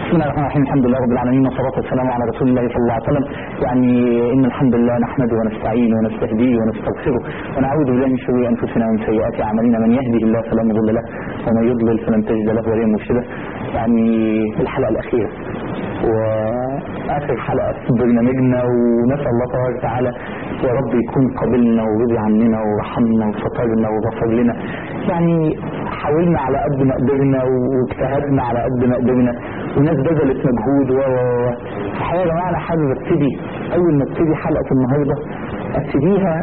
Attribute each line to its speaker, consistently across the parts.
Speaker 1: بسم الله الرحمن الرحيم الحمد لله رب العالمين والصلاة والسلام على رسول الله صلى الله عليه وسلم يعني إن الحمد لله نحمده ونستعينه ونستهديه ونستغفره ونعوذ بالله من شرور أنفسنا ومن سيئات أعمالنا من يهده الله فلا مضل له ومن يضلل فلن تجد له وليا مرشدا يعني الحلقة الأخيرة وآخر حلقة في برنامجنا ونسأل الله تبارك وتعالى يا رب يكون قبلنا ورضي عننا ورحمنا وسترنا وغفر لنا يعني حاولنا على قد ما قدرنا واجتهدنا على قد ما قدرنا وناس بذلت مجهود و الحقيقه يا جماعه انا حابب ابتدي اول ما ابتدي حلقه النهارده ابتديها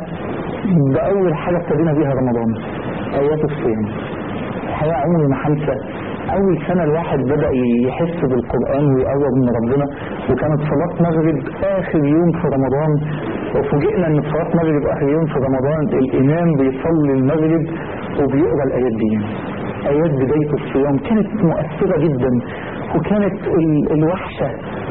Speaker 1: باول حاجه ابتدينا بيها رمضان ايات الصيام الحقيقه عمري ما هنسى اول سنه الواحد بدا يحس بالقران ويقرب من ربنا وكانت صلاه مغرب اخر يوم في رمضان وفوجئنا ان صلاه مغرب اخر يوم في رمضان الامام بيصلي المغرب وبيقرا الايات دي ايات بدايه الصيام كانت مؤثره جدا وكانت ال- الوحشه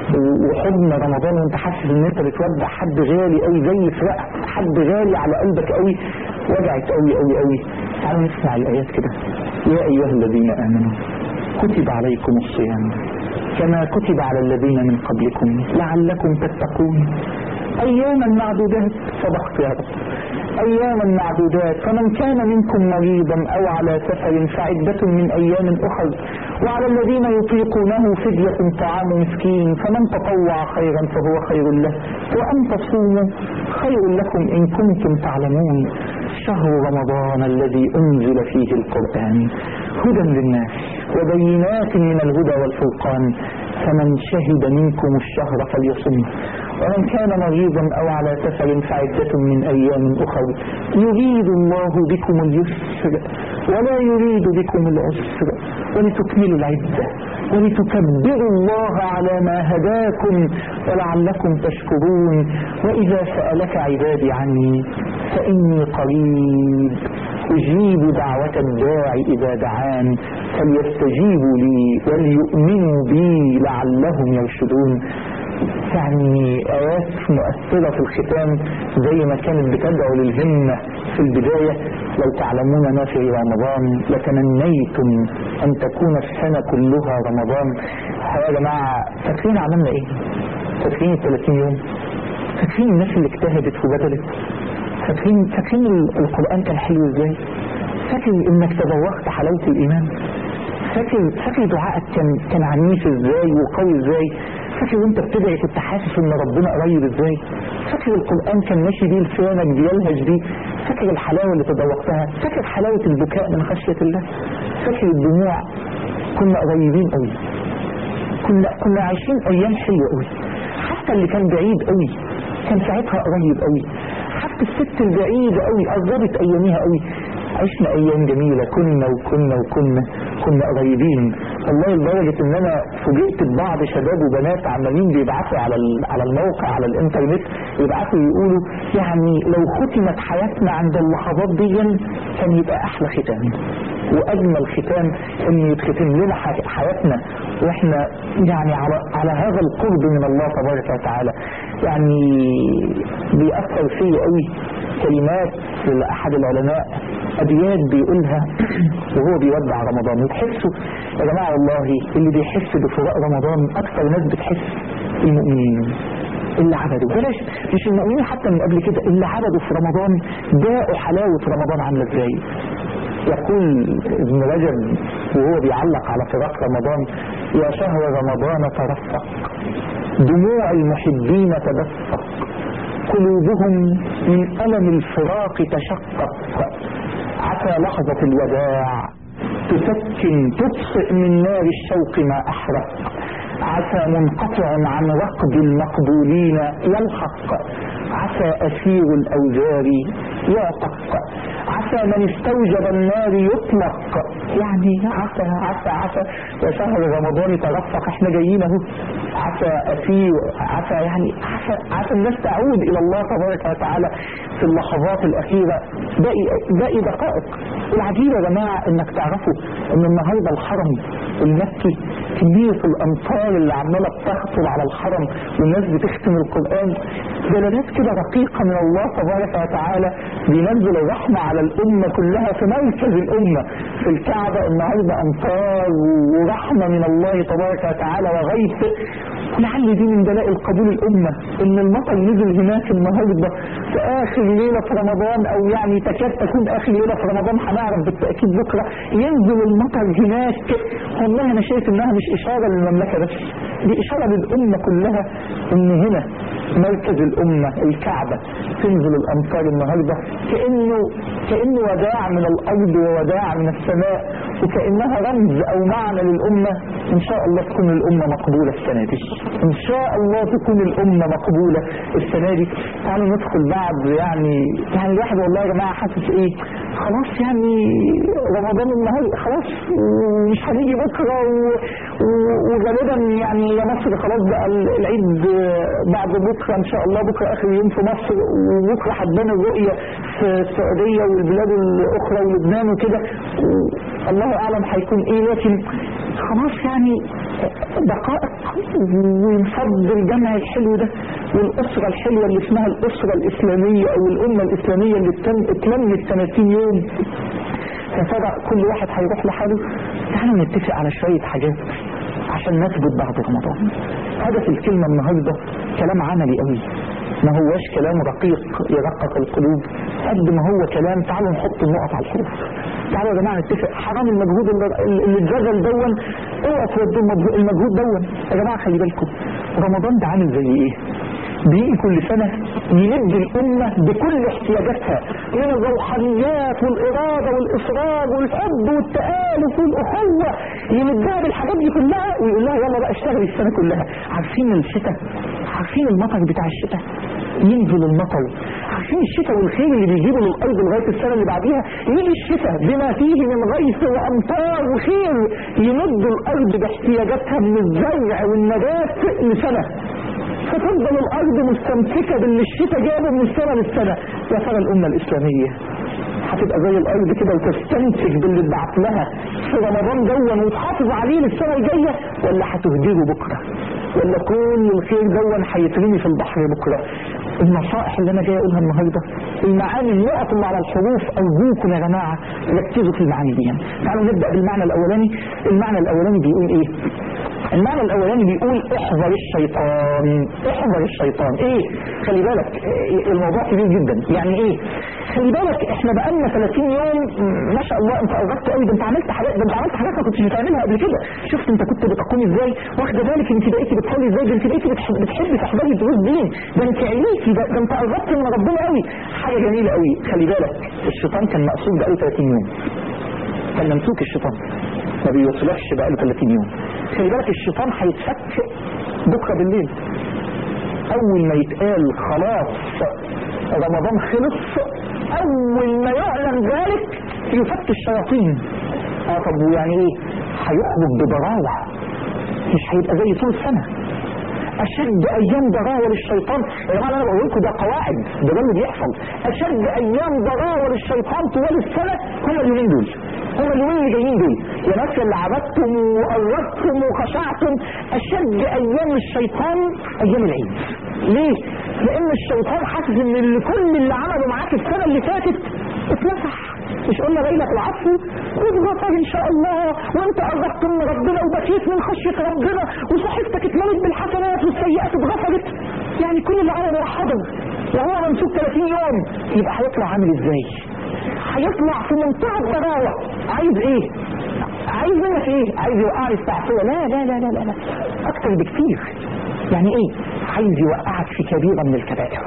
Speaker 1: وحضن رمضان وانت حاسس ان انت بتودع حد غالي قوي زي فراق حد غالي على قلبك قوي وجعت قوي قوي قوي تعالوا نسمع الايات كده يا ايها الذين امنوا كتب عليكم الصيام كما كتب على الذين من قبلكم لعلكم تتقون اياما معدودات صدقت يا رب اياما معدودات فمن كان منكم مريضا او على سفر فعدة من ايام اخر وعلى الذين يطيقونه فدية طعام مسكين فمن تطوع خيرا فهو خير له وان تصوموا خير لكم ان كنتم تعلمون شهر رمضان الذي انزل فيه القرآن هدى للناس وبينات من الهدى والفرقان فمن شهد منكم الشهر فليصمه ومن كان مريضا او على سفر فعدة من ايام اخر يريد الله بكم اليسر ولا يريد بكم العسر ولتكملوا العدة ولتكبروا الله على ما هداكم ولعلكم تشكرون واذا سألك عبادي عني فاني قريب أجيب دعوة الداع إذا دعان فليستجيبوا لي وليؤمنوا بي لعلهم يرشدون يعني آيات مؤثرة في الختام زي ما كانت بتدعو للهمة في البداية لو تعلمون ما في رمضان لتمنيتم أن تكون السنة كلها رمضان يا جماعة فاكرين عملنا إيه؟ فاكرين ال 30 يوم؟ فاكرين الناس اللي اجتهدت وبذلت؟ فاكرين فاكرين القرآن كان حلو ازاي فاكر انك تذوقت حلاوة الايمان فاكر فاكر دعائك كان كان عنيف ازاي وقوي ازاي فاكر وانت بتدعي كنت حاسس ان ربنا قريب ازاي فاكر القرآن كان ماشي بيه لسانك بيلهج بيه فاكر الحلاوة اللي تذوقتها فاكر حلاوة البكاء من خشية الله فاكر الدموع كنا قريبين قوي كنا كنا عايشين ايام حلوة قوي حتى اللي كان بعيد قوي كان ساعتها قريب قوي حتى الست البعيدة قوي قربت اياميها قوي عشنا ايام جميلة كنا وكنا وكنا كنا قريبين والله لدرجة ان انا فوجئت ببعض شباب وبنات عمالين بيبعثوا على على الموقع على الانترنت يبعثوا يقولوا يعني لو ختمت حياتنا عند اللحظات دي كان يبقى احلى ختام واجمل ختام ان يتختم لنا حياتنا واحنا يعني على على هذا القرب من الله تبارك وتعالى يعني بيأثر فيا قوي كلمات لأحد العلماء أبيات بيقولها وهو بيودع رمضان وتحسوا يا جماعة والله اللي بيحس بفراق رمضان أكثر ناس بتحس المؤمنين اللي عبدوا بلاش مش المؤمنين حتى من قبل كده اللي عبدوا في رمضان داقوا حلاوة رمضان عاملة ازاي يقول ابن رجب وهو بيعلق على فراق رمضان يا شهر رمضان ترفق دموع المحبين تدفق قلوبهم من ألم الفراق تشقق عسى لحظة الوداع تسكن تطفئ من نار الشوق ما أحرق عسى منقطع عن رقد المقبولين يلحق عسى أسير الأوزار يعتق عسى من استوجب النار يطلق يعني عسى عسى عسى يا شهر رمضان ترفق احنا جايين اهو عسى أسير عسى يعني عسى عسى الناس تعود إلى الله تبارك وتعالى في اللحظات الأخيرة باقي باقي دقائق العجيب يا جماعة انك تعرفوا ان النهارده الحرم المكي كمية الأمطار اللي عمالة بتخطر على الحرم والناس بتختم القرآن دلالات كده رقيقة من الله تبارك وتعالى بينزل الرحمة على الأمة كلها في مركز الأمة في الكعبة النهاردة أمطار ورحمة من الله تبارك وتعالى وغيث ولعل دي من دلائل قبول الأمة إن المطر نزل هناك النهاردة في آخر ليلة في رمضان أو يعني تكاد تكون آخر ليلة في رمضان هنعرف بالتأكيد بكرة ينزل المطر هناك والله أنا شايف إنها مش إشارة للمملكة بس دي إشارة للأمة كلها إن هنا مركز الأمة الكعبة تنزل الأمطار النهاردة كأنه كأنه وداع من الأرض ووداع من السماء وكأنها رمز أو معنى للأمة إن شاء الله تكون الأمة مقبولة السنة دي إن شاء الله تكون الأمة مقبولة السنة دي تعالوا ندخل بعد يعني يعني الواحد والله يا جماعة حاسس إيه خلاص يعني رمضان النهاردة خلاص ومش هنيجي بكرة و- و- وغالبا يعني يا مصر خلاص بقى العيد بعد بكرة إن شاء الله بكرة آخر يوم في مصر وبكرة هتبان الرؤية في السعودية والبلاد الأخرى ولبنان وكده الله أعلم هيكون إيه لكن خلاص يعني دقائق وينفض الجمع الحلو ده والأسرة الحلوة اللي اسمها الأسرة الإسلامية أو الأمة الإسلامية اللي اتم- اتلمت 30 يوم يا ترى كل واحد هيروح لحاله تعالوا نتفق على شوية حاجات عشان نثبت بعد رمضان هدف الكلمة النهاردة كلام عملي قوي ما هواش كلام رقيق يرقق القلوب قد ما هو كلام تعالوا نحط النقط على الحروف تعالوا يا جماعة نتفق حرام المجهود اللي اللي اتبذل دون اوعوا تودوا المجهود- المجهود دون يا جماعة خلي بالكم رمضان ده عامل زي ايه بيجي كل سنة يمد الأمة بكل احتياجاتها من الروحانيات والإرادة والإصرار والحب والتآلف والأخوة يمدها بالحاجات دي كلها ويقول لها يلا بقى اشتغلي السنة كلها عارفين الشتاء عارفين المطر بتاع الشتاء ينزل المطر عارفين الشتاء والخير اللي بيجيبه للأرض لغاية السنة اللي بعديها يجي الشتاء بما فيه من غيث وأمطار وخير يمد الأرض باحتياجاتها من الزرع والنبات لسنة فتفضل الأرض مستمسكة باللي الشتاء جابه من السنة للسنة يا ترى الأمة الإسلامية هتبقى زي الأرض كده وتستنتج باللي اتبعت لها في رمضان دون وتحافظ عليه للسنة الجاية ولا هتهدره بكرة ولا كل الخير دون هيترمي في البحر بكرة النصائح اللي أنا جاي أقولها النهاردة المعاني النقط اللي على الحروف أرجوكم يا جماعة ركزوا في المعاني دي تعالوا نبدأ بالمعنى الأولاني المعنى الأولاني بيقول إيه المعنى الاولاني بيقول احذر الشيطان احذر الشيطان ايه خلي بالك إيه الموضوع كبير جدا يعني ايه خلي بالك احنا بقالنا 30 يوم م، ما شاء الله انت قربت قوي ده انت عملت حاجات ده انت عملت حاجات ما كنتش بتعملها قبل كده شفت انت كنت بتقومي ازاي واخده بالك انت بقيتي بتصلي ازاي ده انت بقيتي بتحب بتحبي تحضري دروس دين ده انت عينيكي ده, ده انت قربت من ربنا قوي حاجه جميله قوي خلي بالك الشيطان كان مقصود بقاله 30 يوم كان ممسوك الشيطان ما بيوصلكش بقاله 30 يوم خلي بالك الشيطان هيتفك بكره بالليل اول ما يتقال خلاص رمضان خلص اول ما يعلن ذلك يفك الشياطين اه طب ويعني ايه هيخرج بضراوه مش هيبقى زي طول السنه اشد ايام ضراوه للشيطان يا جماعه انا بقول لكم ده قواعد ده ده اللي بيحصل اشد ايام ضراوه للشيطان طوال السنه هم اليومين دول هم اليومين اللي جايين دول يا ناس اللي عبدتم وقربتم وخشعتم اشد ايام الشيطان ايام العيد ليه؟ لان الشيطان حاسس ان اللي كل اللي عمله معاك السنه اللي فاتت اتمسح مش قلنا ليلة العفو واتغفر ان شاء الله وانت قربت من ربنا وبكيت من خشية ربنا وصحيفتك اتملت بالحسنات والسيئات اتغفرت يعني كل اللي عمله حضر وهو ممسوك 30 يوم يبقى هيطلع عامل ازاي هيطلع في منتهى الضراوة عايز ايه عايز منك ايه عايز يوقعني في تعصية لا لا لا لا لا, لا. اكتر بكتير يعني ايه عايز يوقعك في كبيرة من الكبائر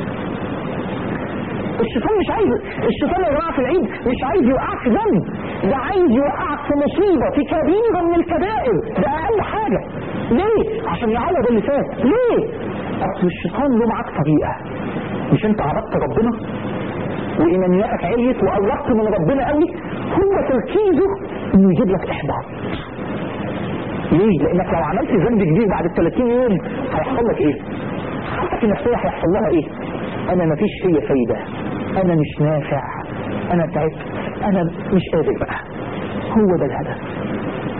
Speaker 1: الشيطان مش عايز الشيطان يا جماعه في العيد مش عايز يوقعك في ذنب ده عايز يوقعك في مصيبه في كبيره من الكبائر ده اقل حاجه ليه؟ عشان يعوض اللي فات ليه؟ اصل الشيطان له معاك طريقه مش انت عرفت ربنا وايمانياتك عليت وقربت من ربنا قوي هو تركيزه انه يجيب لك احباط ليه؟ لانك لو عملت ذنب كبير بعد ال 30 يوم هيحصل لك ايه؟ حالتك النفسيه هيحصل لها ايه؟ انا مفيش فيا فايده انا مش نافع انا تعبت انا مش قادر بقى هو ده الهدف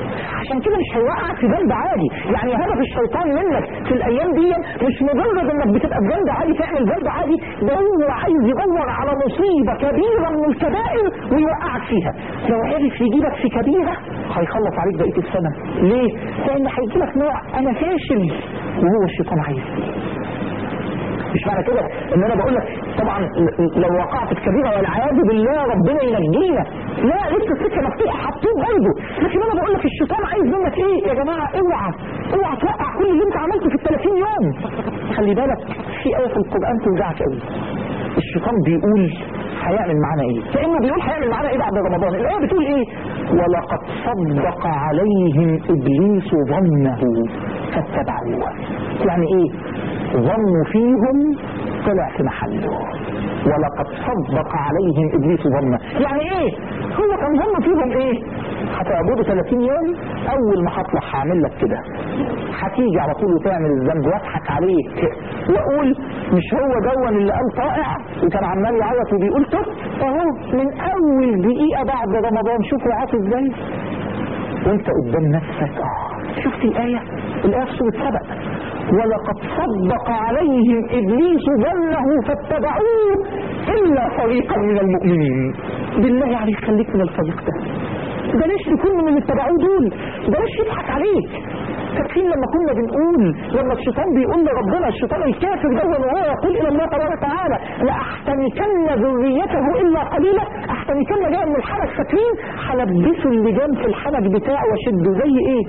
Speaker 2: عشان كده مش هيوقعك في جنب عادي يعني هدف الشيطان منك في الايام دي مش مجرد انك بتبقى في جنب عادي تعمل جنب عادي ده هو عايز يدور على مصيبه كبيره من الكبائر ويوقعك فيها لو عرف يجيبك في كبيره هيخلص عليك بقيه السنه ليه؟ لان هيجي لك نوع انا فاشل وهو الشيطان عايز مش معنى كده ان انا بقول لك طبعا لو وقعت في كبيره والعياذ بالله ربنا ينجينا لا لسه السكه مفتوحه حاطين برضه لكن انا بقول لك الشيطان عايز منك ايه يا جماعه اوعى اوعى توقع كل اللي انت عملته في ال 30 يوم خلي بالك في ايه في القران توجعك قوي الشيطان بيقول هيعمل معانا ايه كانه بيقول هيعمل معانا ايه بعد رمضان الايه بتقول ايه ولقد صدق عليهم ابليس ظنه فاتبعوه يعني ايه ظنوا فيهم طلع في محله ولقد صدق عليهم ابليس ظنه يعني ايه هو كان ظن فيهم ايه هتعبدوا 30 يوم اول ما هطلع هعمل لك كده هتيجي على طول وتعمل الذنب واضحك عليك واقول مش هو دون اللي قال طائع وكان عمال يعيط وبيقول طب اهو من اول دقيقه بعد رمضان شوفوا عاطف ازاي وانت قدام نفسك اه شفت الايه الايه في سوره سبق ولقد صدق عليهم ابليس ظنه فاتبعوه الا فريقا من المؤمنين بالله عليك خليك من الفريق ده ده ليش تكون من اللي اتبعوه دول ده ليش يضحك عليك فاكرين لما كنا بنقول لما الشيطان بيقول لربنا الشيطان الكافر ده وهو يقول الى الله تبارك وتعالى لاحتنكن ذريته الا قليلا احتنكن جايه من الحنك فاكرين هلبسه اللجام في الحنك بتاعه واشده زي ايه؟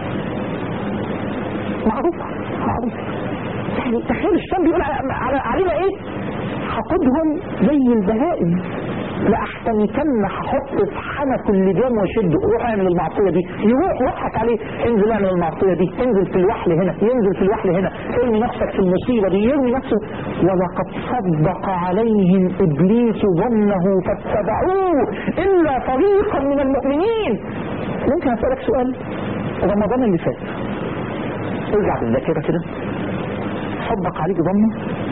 Speaker 2: معروفه معروف يعني تخيل الشيطان بيقول على علينا ايه هاخدهم زي البهائم لاحتنكن هحط في حنك اللجام واشده روح اعمل المعصيه دي يروح يضحك عليه انزل اعمل المعصيه دي انزل في الوحل هنا ينزل في الوحل هنا ارمي نفسك في المصيبه دي يرمي نفسه ولقد صدق عليهم ابليس ظنه فاتبعوه الا فريقا من المؤمنين ممكن اسالك سؤال رمضان اللي فات ارجع بالذاكره كده صدق عليك ظنه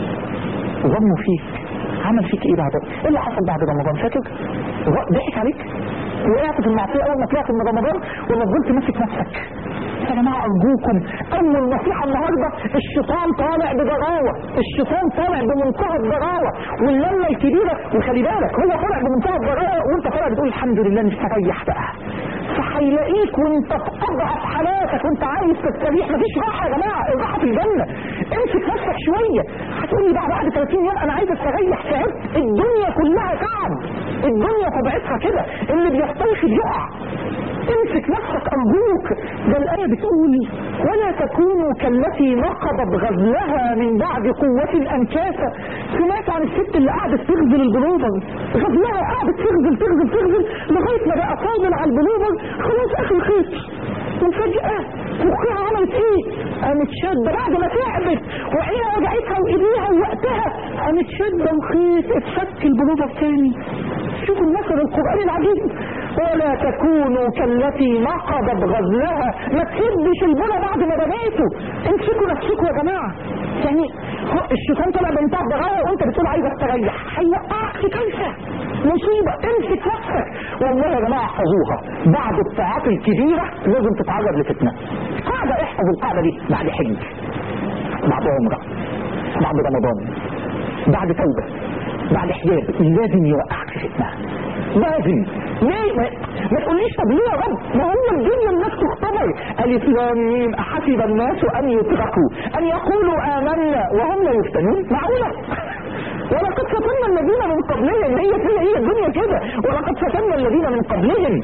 Speaker 2: ظنه فيك عمل فيك ايه بعد ايه اللي حصل بعد رمضان فاكر ضحك عليك وقعت في المعصيه اول ما طلعت من رمضان ولا فضلت ماسك نفسك يا جماعه ارجوكم اول نصيحه النهارده الشيطان طالع بضراوه الشيطان طالع بمنتهى الضراوه واللمه الكبيره وخلي بالك هو طالع بمنتهى الضراوه وانت طالع بتقول الحمد لله مستريح بقى فهيلاقيك وانت في اضعف حالاتك وانت عايز تستريح مفيش راحه يا جماعه الراحه في الجنه امسك نفسك شويه هتقول لي بعد بعد 30 يوم انا عايز استريح تعبت الدنيا كلها تعب الدنيا طبيعتها كده اللي بيسترخي بيقع امسك نفسك ارجوك ده الايه بتقول ولا تكونوا كالتي نقضت غزلها من بعد قوه انكاسا سمعت عن الست اللي قعدت تغزل البلوفر غزلها قعدت تغزل تغزل تغزل لغايه ما بقى فاضل على البلوفر خلاص اخر خيط وفجأة مخها عملت ايه؟ قامت شادة بعد ما تعبت وعينها وجعتها وايديها ووقتها قامت شادة وخيط اتفك البلوفر تاني شوفوا المثل القرآني العجيب ولا تكونوا كالتي نقضت غزلها ما تسدش البلا بعد ما بنيته امسكوا نفسكم يا جماعة يعني الشيطان طلع بنتها بغاية وانت بتقول عايز استريح هيوقعك في كارثة مصيبة امسك نفسك والله يا جماعة احفظوها بعد الطاعات الكبيرة لازم تتعرض لفتنة قاعدة احفظ القاعدة دي بعد حج بعد عمرة بعد رمضان بعد توبة بعد حجاب لازم يوقعك في فتنة لازم ليه ما, ما تقوليش طب ليه يا رب ما هو الدنيا الناس تختبر الف لام ميم احسب الناس ان يتركوا ان يقولوا امنا وهم لا يفتنون معقوله ولقد فتنا الذين من قبلهم هي هي هي الدنيا كده ولقد فتنا الذين من قبلهم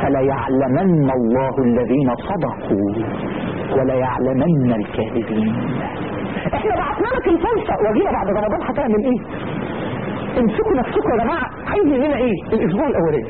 Speaker 2: فليعلمن الله الذين صدقوا وليعلمن الكاذبين احنا بعثنا لك الفرصه وجينا بعد رمضان هتعمل ايه امسكوا نفسكم يا جماعه عايز مننا ايه الاسبوع الاولاني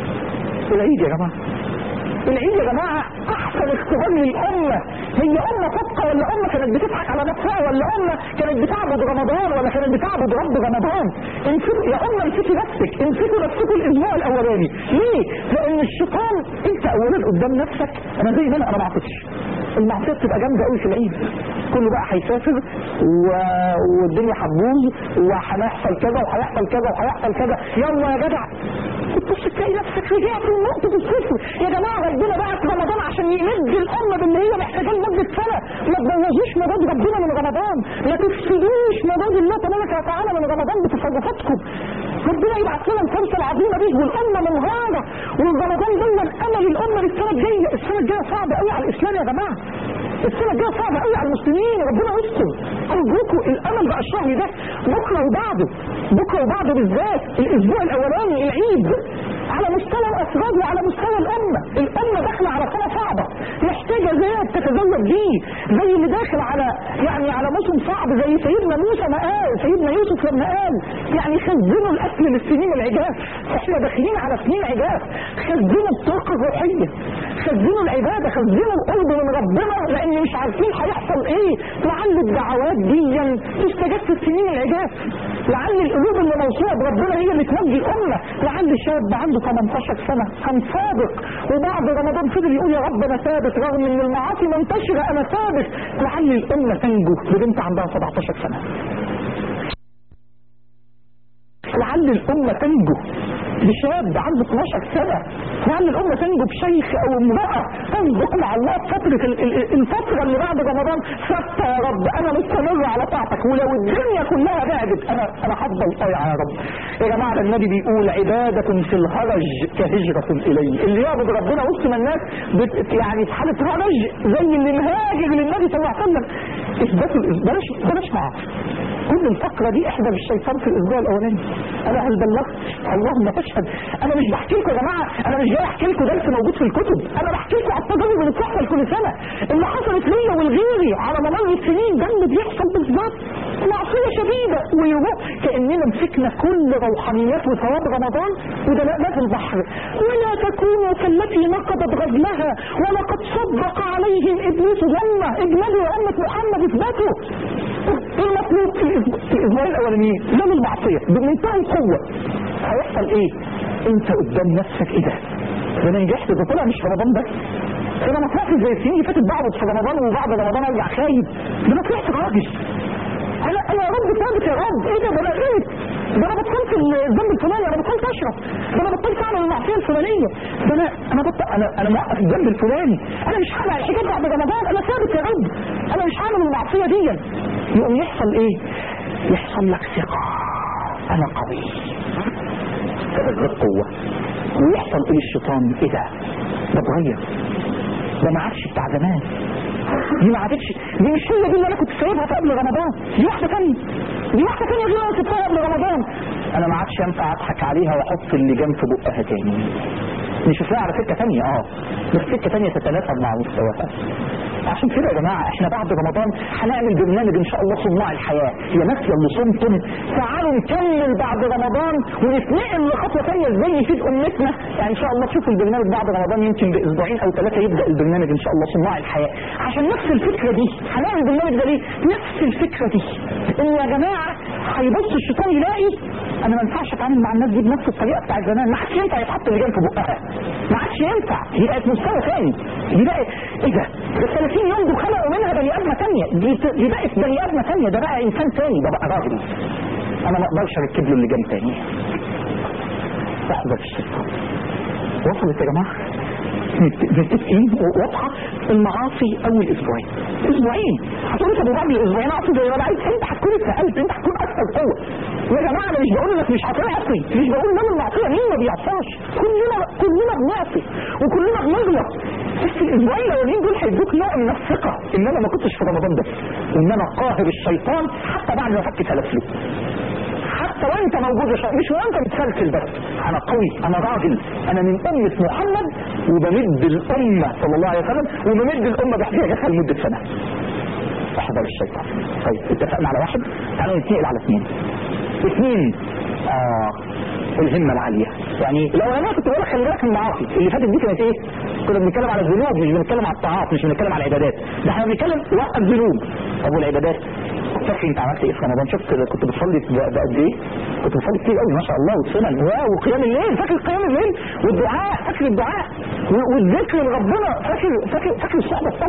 Speaker 2: العيد يا جماعه العيد يا جماعه احسن اختبار للامه هي امه صادقه ولا امه كانت بتضحك على نفسها ولا امه كانت بتعبد رمضان ولا كانت بتعبد رب رمضان امسكوا يا امه امسكي نفسك امسكوا نفسكم الاسبوع الاولاني ليه؟ لان الشيطان انت اولا قدام نفسك انا زي ما انا انا ما اعطيتش المعصيه بتبقى جامده قوي في العيد كله بقى هيسافر و... والدنيا هتبوظ وهيحصل كذا وهيحصل كذا وهيحصل كذا يلا يا جدع تبص تلاقي نفسك رجعت لنقطه الصفر يا جماعه ربنا بعت رمضان عشان يمد الامه باللي هي محتاجاه لمده سنه ما تبوظوش مداد ربنا من رمضان ما تفسدوش مداد الله تبارك وتعالى من رمضان بتصرفاتكم ربنا يبعت لنا الفرصه العظيمه دي والامه منهاره والرمضان دايما امل الامه للسنه الجايه السنه الجايه صعبه قوي على الاسلام يا جماعه السنه الجايه صعبه قوي على المسلمين ربنا يستر ارجوكم الامل بقى الشهر ده بكره وبعده بكره وبعده بالذات الاسبوع الاولاني العيد على مستوى الافراد وعلى مستوى الامه الامه داخله على سنه صعبه محتاجه زياد تتزود بيه زي اللي داخل على يعني على موسم صعب زي سيدنا موسى ما قال سيدنا يوسف لما قال يعني خزنوا الاكل للسنين العجاف احنا داخلين على سنين عجاف خزنوا الطاقه الروحيه خزنوا العباده خزنوا القرب من ربنا لان مش عارفين هيحصل ايه لعل الدعوات دي تستجاب في السنين العجاف لعل القلوب اللي موصوله بربنا هي اللي تنجي الامه لعل شاب عنده 18 سنه كان صادق وبعد رمضان فضل يقول يا رب انا ثابت رغم ان المعاصي منتشره انا ثابت لعل الامه تنجو ببنت عندها 17 سنه لعل الامه تنجو بشاب عنده 12 سنة لعل الأمة تنجو بشيخ أو امرأة تصدق مع الله في فترة ال- ال- الفترة اللي بعد رمضان ثابتة يا رب أنا مستمر على طاعتك ولو الدنيا كلها بعدت أنا أنا هفضل طايع يا رب يا جماعة ده النبي بيقول عبادة في الهرج كهجرة إلي اللي يعبد ربنا وسط ما الناس بت يعني في حالة هرج زي اللي مهاجر للنبي صلى الله عليه وسلم اثبتوا الإس- بلاش بلاش معاصي كل الفقرة دي احدى بالشيطان في الاسبوع الاولاني انا هل بلغت اللهم تشهد انا مش بحكي لكم يا جماعة انا مش جاي احكي لكم درس موجود في الكتب انا بحكي لكم على التجارب اللي بتحصل كل سنة اللي حصلت ليا ولغيري على ممر السنين ده اللي بيحصل بالظبط معصية شديدة ويروح كأننا مسكنا كل روحانيات وثواب رمضان ودلقناه في البحر ولا تكونوا كالتي نقضت غزلها ولقد صدق عليهم ابليس ظنه اجملوا يا امة محمد اثبتوا ايه المطلوب في الأسبوع- في الاسبوعين الاولانيين ده المعصية بمنتهى القوة هيحصل ايه انت قدام نفسك ايه ده ده انا نجحت ده طلع مش في رمضان بس ده انا ما طلعتش زي السنين اللي فاتت بعض في رمضان وبعد رمضان ارجع خايب ده انا طلعت راجل انا انا يا رب ثابت يا رب ايه ده ده انا ايه ده انا بطلت الذنب الفلاني انا بطلت اشرب ده انا بطلت اعمل المعصيه الفلانيه ده انا انا بطل انا انا موقف الذنب الفلاني انا مش هعمل الحاجات بعد رمضان انا ثابت يا رب انا مش هعمل المعصيه دي يقوم يحصل ايه يحصل لك ثقه انا قوي تبقى قوه ويحصل ايه الشيطان ايه ده ده اتغير ده ما عادش بتاع زمان دي ما عادتش دي مش هي دي اللي انا كنت سايبها في قبل رمضان دي واحده ثانيه دي واحده ثانيه غير اللي انا سبتها قبل رمضان انا ما عادش ينفع اضحك عليها واحط اللجام في بقها تاني نشوف لها على سكه ثانيه اه بس سكه ثانيه تتناسب مع مستواها عشان كده يا جماعه احنا بعد رمضان هنعمل برنامج ان شاء الله صناع الحياه يا ناس يا اللي صمتم تعالوا نكمل بعد رمضان ونتنقل لخطوه ثانيه ازاي نفيد امتنا يعني ان شاء الله تشوفوا البرنامج بعد رمضان يمكن باسبوعين او ثلاثه يبدا البرنامج ان شاء الله صناع الحياه عشان نفس الفكره دي هنعمل البرنامج ده ليه؟ نفس الفكره دي ان يا جماعه هيبص الشيطان يلاقي انا ما ينفعش اتعامل مع الناس دي بنفس الطريقه بتاعت زمان ما عادش ينفع يتحط اللجان في بقها ما عادش ينفع دي بقت مستوى ثاني دي بقت ايه ده؟ ده 30 يوم دول خلقوا منها بني ادمه ثانيه دي دي بقت بني ادمه ثانيه ده بقى انسان ثاني ده بقى راجل انا ما اقدرش اركب له اللجان ثاني احذر الشيطان وصلت يا جماعه متفقين واضحه المعاصي اول اسبوعين اسبوعين هتقول طب وبعد الاسبوعين اعصي زي ما انا عايز انت هتكون اتسالت انت هتكون اكثر قوه يا جماعه انا مش بقول لك مش هتعصي مش بقول ان المعصيه مين ما بيعصاش كلنا كلنا بنعصي وكلنا بنغلط بس الاسبوعين الاولين دول هيدوك نوع من الثقه ان انا ما كنتش في رمضان بس وان انا قاهر الشيطان حتى بعد ما فك سلاسله حتى وانت موجود يا شيطان مش وانت بتسلسل بس انا قوي انا راجل انا من امة محمد وبمد الامة صلى الله عليه وسلم وبمد الامة باحتياجاتها لمدة سنة احذر الشيطان طيب اتفقنا على واحد تعالوا نتنقل على اثنين اثنين اه الهمة العالية يعني لو انا كنت بقول لك خلي بالك من المعاصي اللي فاتت دي كانت ايه كنا بنتكلم على الذنوب مش بنتكلم على الطاعات مش بنتكلم على العبادات ده احنا بنتكلم وقف ذنوب طب والعبادات فاكر انت عملت ايه في رمضان شفت كنت بتصلي بقد ايه كنت بتصلي كتير قوي ما شاء الله والسنن واو وقيام الليل فاكر قيام الليل والدعاء فاكر الدعاء و- والذكر لربنا فاكر فاكر فاكر الصحبه الصالحه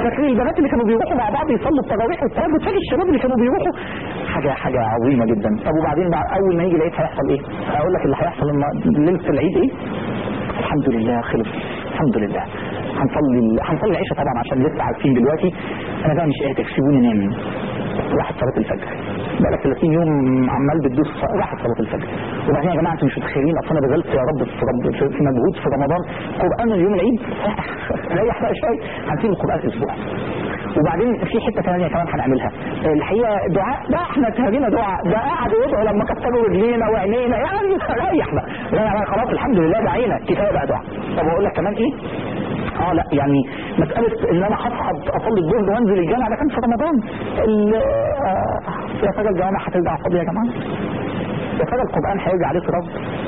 Speaker 2: فاكرين البنات اللي كانوا بيروحوا مع بعض يصلوا التراويح والتهجد فاكر الشباب اللي كانوا بيروحوا حاجه حاجه عظيمه جدا طب وبعدين بعد اول ما يجي العيد هيحصل ايه؟ هقول لك اللي هيحصل لما ليله العيد ايه؟ الحمد لله خلص الحمد لله هنصلي هنصلي العشاء طبعا عشان لسه عارفين دلوقتي انا بقى مش قادر سيبوني انام راحت صلاه الفجر بقالك 30 يوم عمال بتدوس في- راحت صلاه الفجر وبعدين يا جماعه انتوا مش متخيلين اصل انا بذلت يا رب في, رب في في مجهود في رمضان قران اليوم العيد ريح بقى شويه هنسيب القران اسبوع وبعدين في حته ثانيه كمان هنعملها الحقيقه دعاء ده احنا تهدينا دعاء ده قعدوا يدعوا لما كسروا رجلينا وعينينا يعني ريح بقى ريح بقى خلاص الحمد لله دعينا كفايه بقى دعاء طب اقول لك كمان ايه اه لا يعني مسألة ان انا هصحى اصلي الظهر وانزل الجامع ده كان في رمضان ال- آه، يا ترى الجوامع هترجع فاضية يا جماعة يا ترى القرآن هيرجع عليه تراب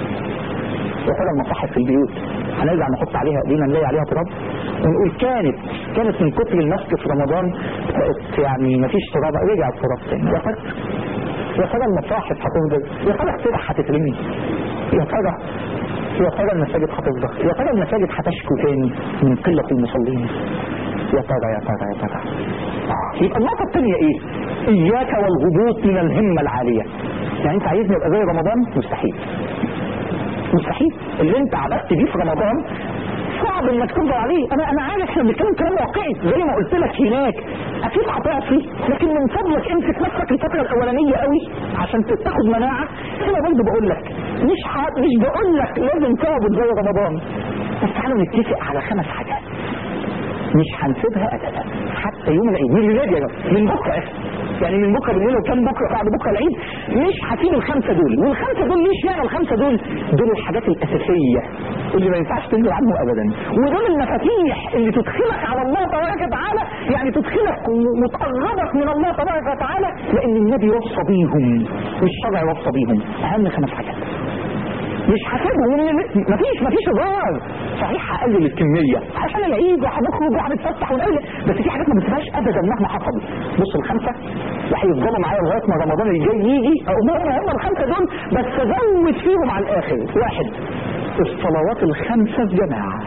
Speaker 2: يا ترى المصاحف في البيوت هنرجع نحط عليها ايدينا نلاقي عليها تراب ونقول كانت كانت من كتر المسك في رمضان بقت يعني مفيش تراب رجع التراب تاني يا ترى يا ترى المصاحف هتفضل يا ترى السبح هتترمي يا ترى يا ترى المساجد هتفضل يا ترى المساجد هتشكو تاني من قلة المصلين يا ترى يا ترى يا ترى يبقى النقطة الثانية ايه؟ اياك والهبوط من الهمة العالية يعني انت عايزني ابقى زي رمضان مستحيل مستحيل اللي انت عبدت بيه في رمضان صعب انك تفضل عليه انا انا عارف احنا بنتكلم كلام واقعي زي ما قلت لك هناك اكيد هتعصي لكن من فضلك امسك نفسك الفتره الاولانيه قوي عشان تاخد مناعه هنا برضه بقول لك مش ح... مش بقول لك لازم تعبد زي رمضان بس تعالوا نتفق على خمس حاجات مش هنسيبها ابدا حتى يوم العيد من الولاد يا جماعه من بكره يعني من بكره بالليل وكان بكره بعد بكره العيد مش هسيب الخمسه دول والخمسه دول ليش يعني الخمسه دول دول الحاجات الاساسيه اللي ما ينفعش تنزل عنه ابدا ودول المفاتيح اللي تدخلك على الله تبارك وتعالى يعني تدخلك وتقربك من الله تبارك وتعالى لان النبي وصى بيهم والشرع وصى بيهم اهم خمس حاجات مش هسيبهم مفيش مفيش هزار صحيح هقلل الكميه عشان العيد وهنخرج وهنتفسح ونقلل بس في حاجات ما بتسيبهاش ابدا مهما حصل بص الخمسه وهيفضلوا معايا لغايه ما رمضان الجاي يجي هم هم الخمسه دول بس ازود فيهم على الاخر واحد الصلوات الخمسه في جماعه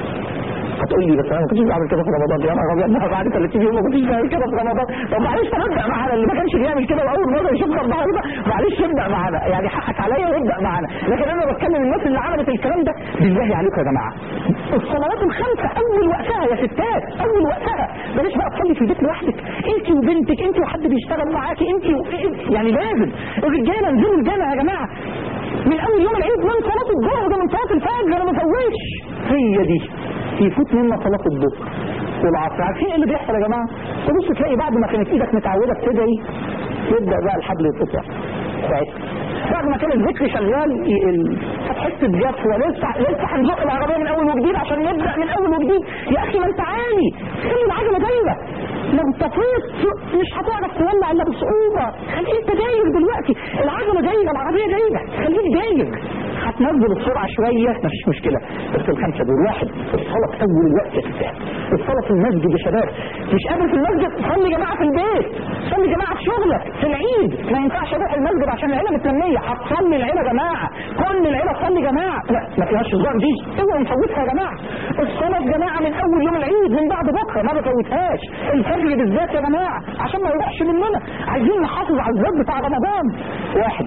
Speaker 2: هتقول لي بس انا ما كنتش بعمل كده في رمضان يا نهار ابيض انا بعد 30 يوم ما كنتش بعمل كده في رمضان طب معلش تبدا معانا اللي ما كانش بيعمل كده واول مره يشوفنا النهارده معلش ابدا معانا يعني حقك عليا وابدا معانا لكن انا بتكلم الناس اللي عملت الكلام ده بالله عليكم يا جماعه الصلوات الخمسه اول وقتها يا ستات اول وقتها بلاش بقى تصلي في البيت لوحدك انت وبنتك انت وحد بيشتغل معاكي انت و... يعني لازم الرجاله انزلوا الجامع يا جماعه من اول يوم العيد من صلاه الظهر ده من صلاه الفجر انا ما فوتش هي دي يفوت منا صلاه الظهر والعصر عارفين ايه اللي بيحصل يا جماعه تبص تلاقي بعد ما كانت ايدك متعوده بتدعي يبدا بقى الحبل يتقطع ساعتها بعد ما كان الذكر شغال ي- ال- هتحس بجفوه لسه لسه هنزق العربيه من اول وجديد عشان نبدا من اول وجديد يا اخي ما انت عالي خلي العجله دايره لو طفيت مش هتعرف تولع الا بصعوبه خليك انت داير دلوقتي العجله دايره العربيه دايره خليك داير هتنزل السرعه شويه مفيش مشكله بس الخمسه دول واحد الصلاه في اول الوقت يا ستات الصلاه في المسجد يا شباب مش قادر في المسجد صلي جماعه في البيت صلي جماعه في شغلك في العيد ما ينفعش اروح المسجد عشان العيله متلميه هتصلي العيله جماعه كل العيله تصلي جماعه لا ما فيهاش هزار دي اوعوا نفوتها يا جماعه الصلاه جماعه من اول يوم العيد من بعد بكره ما بفوتهاش الفجر بالذات يا جماعه عشان ما يروحش مننا عايزين نحافظ على الزاد بتاع رمضان واحد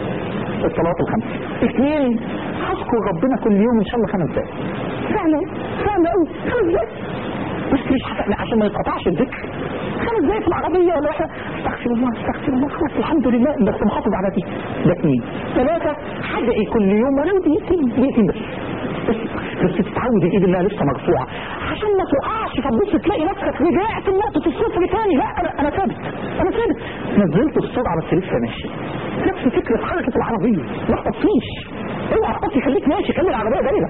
Speaker 2: الصلوات الخمس اثنين اذكر ربنا كل يوم ان شاء الله خمس دقايق سهله سهله قوي خمس دقايق بس مش حسن عشان ما يتقطعش الذكر خمس دقايق في العربيه ولا واحده استغفر الله استغفر الله خلاص الحمد لله بس محافظ على دي ده اثنين ثلاثه حدقي كل يوم ولو دقيقتين دقيقتين بس بس بس تتعود الايد انها لسه مرفوعه عشان ما تقعش فتبص تلاقي نفسك رجعت لنقطه الصفر تاني لا انا انا ثابت انا ثابت نزلت السرعه بس لسه ماشي نفس فكره حركه العربيه ما تطفيش اوعى تطفي خليك ماشي خلي العربيه دايره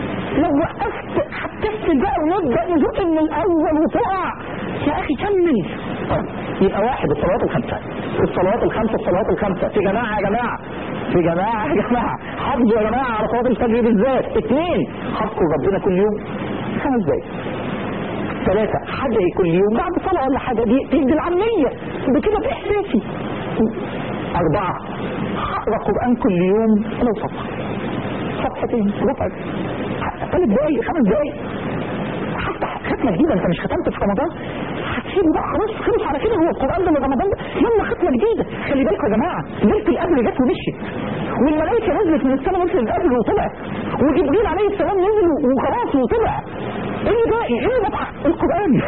Speaker 2: لو وقفت هتكسل بقى ونبدا نزق من الاول وتقع يا اخي كمل طيب يبقى واحد الصلوات الخمسه الصلوات الخمسه الصلوات الخمسه في جماعه يا جماعه في جماعه يا جماعه حافظوا يا جماعه على صلاه الفجر بالذات اثنين حافظوا ربنا كل يوم خمس دقايق ثلاثة حاجة كل يوم بعد صلاة ولا حاجة دي تدي العامية بكده بإحساسي أربعة هقرا قرآن كل يوم ولو صفحة صفحتين ربع ثلاث دقايق خمس دقايق حتى ختمة جديدة انت مش ختمت في رمضان سيبه بقى خلاص خلص على كده هو القران ده من رمضان ده يلا ختمه جديده خلي بالكم يا جماعه ليله القدر جت ومشيت والملائكه نزلت من السماء ليله القدر وطلعت وجبريل عليه السلام نزل وخلاص وطلع ايه اللي باقي ايه اللي بقى القران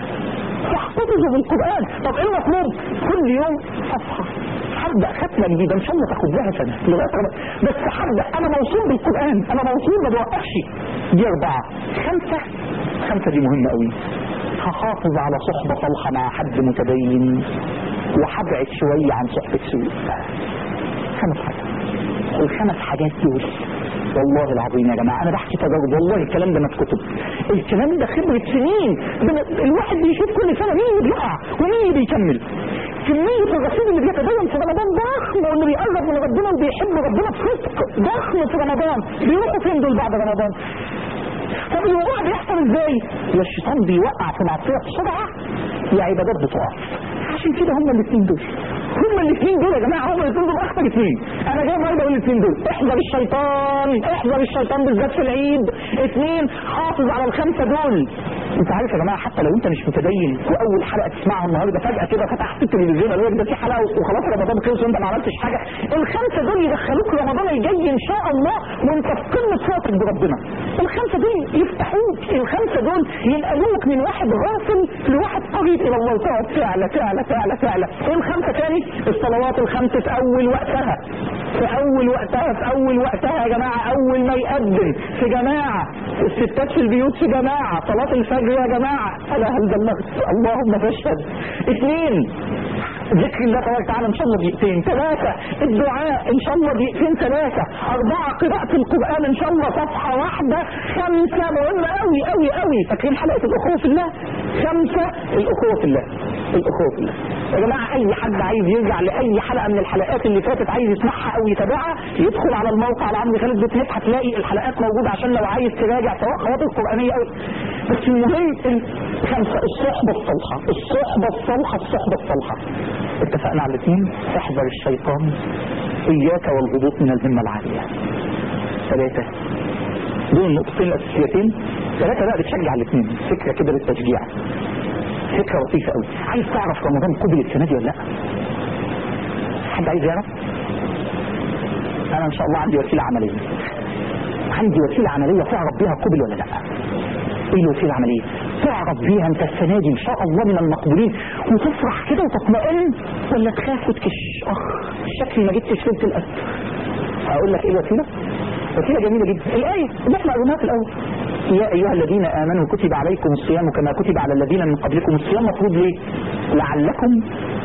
Speaker 2: تحتفظوا بالقرآن طب ايه المطلوب كل يوم صفحة هبدأ ختمة جديدة ان شاء الله تاخد لها سنة لغاية رمضان. بس هبدأ انا موصول بالقرآن انا موصول ما بوقفش دي اربعة خمسة خمسة دي مهمة قوي هحافظ على صحبة صالحة مع حد متدين وهبعد شوية عن صحبة سوء خمس حاجات الخمس حاجات دول والله العظيم يا جماعة أنا بحكي تجارب والله الكلام ده ما في كتب الكلام ده خبرة سنين بن- الواحد بيشوف كل سنة مين اللي بيقع ومين اللي بيكمل كمية الرسول اللي بيتدين في رمضان ضخم واللي بيقرب من ربنا وبيحب ربنا بصدق ضخم في رمضان بيروحوا فين دول بعد رمضان طب الوقوع بيحصل ازاي يا الشيطان بيوقع في معصية بسرعة يا عبادات بتقف عشان كده هما الاثنين دول هما الاثنين دول يا جماعة هما الاثنين دول اخطر اثنين انا جاي النهارده اقول الاثنين دول احذر الشيطان احذر الشيطان بالذات في العيد اثنين حافظ على الخمسة دول انت عارف يا جماعة حتى لو انت مش متدين واول حلقة تسمعها النهارده فجأة كده فتحت التلفزيون قالوا لك ده في حلقة وخلاص رمضان خلص وانت ما عملتش حاجة الخمسة دول يدخلوك رمضان الجاي ان شاء الله وانت في قمة صوتك بربنا الخمسة دول يفتحوك الخمسة دول ينقلوك من واحد غافل لواحد قريب الى الله وتقعد تعلى تعلى تعلى تعلى ايه الخمسة تاني الصلوات الخمس في اول وقتها في اول وقتها في اول وقتها يا جماعة اول ما يقدم في جماعة الستات في البيوت في جماعة صلاة الفجر يا جماعة انا هل بلغت اللهم فاشهد اثنين ذكر الله تبارك وتعالى ان شاء الله دقيقتين ثلاثة الدعاء ان شاء الله دقيقتين ثلاثة أربعة قراءة القرآن ان شاء الله صفحة واحدة خمسة مهمة قوي قوي قوي فاكرين حلقة الأخوة في الله خمسة الأخوة في الله الأخوة في الله يا جماعة أي حد عايز يرجع لأي حلقة من الحلقات اللي فاتت عايز يسمعها أو يتابعها يدخل على الموقع العمري خالد دوت نت هتلاقي الحلقات موجودة عشان لو عايز تراجع سواء خواطر قرآنية أو بس المهم ال- خمسة الصحبة الصالحة الصحبة الصالحة الصحبة الصالحة اتفقنا على الاثنين احذر الشيطان إياك والهبوط من الهمة العالية ثلاثة دول النقطتين الأساسيتين ثلاثة بقى بتشجع الاثنين فكرة كده للتشجيع فكرة لطيفة قوي عايز تعرف رمضان قبل السنة دي ولا لا حد عايز يعرف انا ان شاء الله عندي وسيلة عملية عندي وسيلة عملية تعرف بيها قبل ولا لا ايه الوسيلة العملية تعرف بيها انت السنة دي ان شاء الله من المقبولين وتفرح كده وتطمئن ولا تخاف وتكش اخ شكلي ما جبتش ليلة القدر اقول لك ايه الوسيلة وسيلة جميلة جدا الآية اللي احنا قلناها في الأول يا أيها الذين آمنوا كتب عليكم الصيام كما كتب على الذين من قبلكم الصيام مفروض ليه لعلكم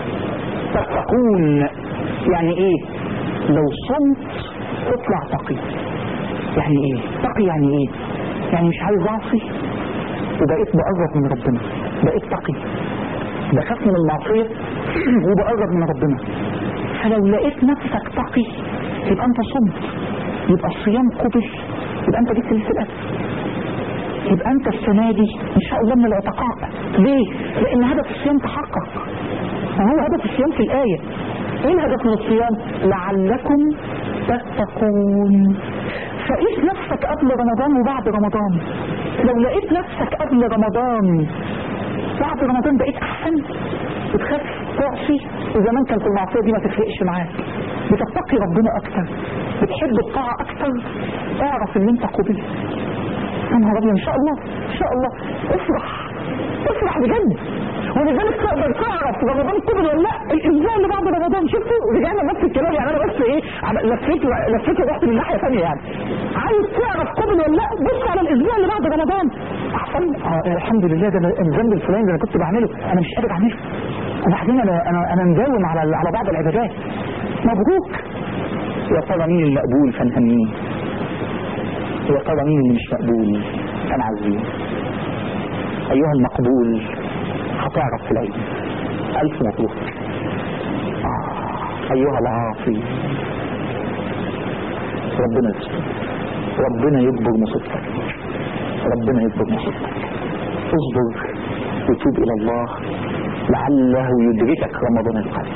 Speaker 2: تتقون يعني ايه لو صمت تطلع تقي يعني ايه تقي يعني ايه يعني مش عايز اعصي وبقيت بقرب من ربنا بقيت تقي بخاف من المعصية وبقرب من ربنا فلو لقيت نفسك تقي يبقى انت صمت يبقى الصيام قبل يبقى انت جبت لسه الأسف يبقى انت السنة دي ان شاء الله من العتقاء ليه لان هدف الصيام تحقق هو هدف الصيام في الآية ايه الهدف من الصيام لعلكم تتقون فقيس نفسك قبل رمضان وبعد رمضان لو لقيت نفسك قبل رمضان بعد رمضان بقيت احسن بتخاف تعصي وزمان كانت المعصيه دي ما تفرقش معاك بتتقي ربنا اكتر بتحب الطاعه اكتر اعرف ان انت قبل يا نهار ابيض ان شاء الله ان شاء الله افرح افرح بجد ولذلك تقدر تعرف رمضان قبل ولا لا الاسبوع اللي بعد رمضان شفتوا رجعنا نفس الكلام يعني انا بس ايه عم- لفيت لفيت ورحت من ناحيه ثانيه يعني عايز تعرف قبل ولا لا بص على الاسبوع اللي بعد رمضان احسن آه الحمد لله ده أنا الذنب الفلاني ده انا كنت بعمله انا مش قادر اعمله وبعدين انا انا انا مداوم على على بعض العبادات مبروك يا ترى مين المقبول فنهنيه يا ترى مين اللي مش مقبول فنعزيه ايها المقبول هتعرف في العيد الف مبروك آه. ايها العاصي ربنا يستر ربنا يكبر مصيبتك ربنا يكبر مصيبتك اصبر وتوب الى الله لعله يدركك رمضان القادم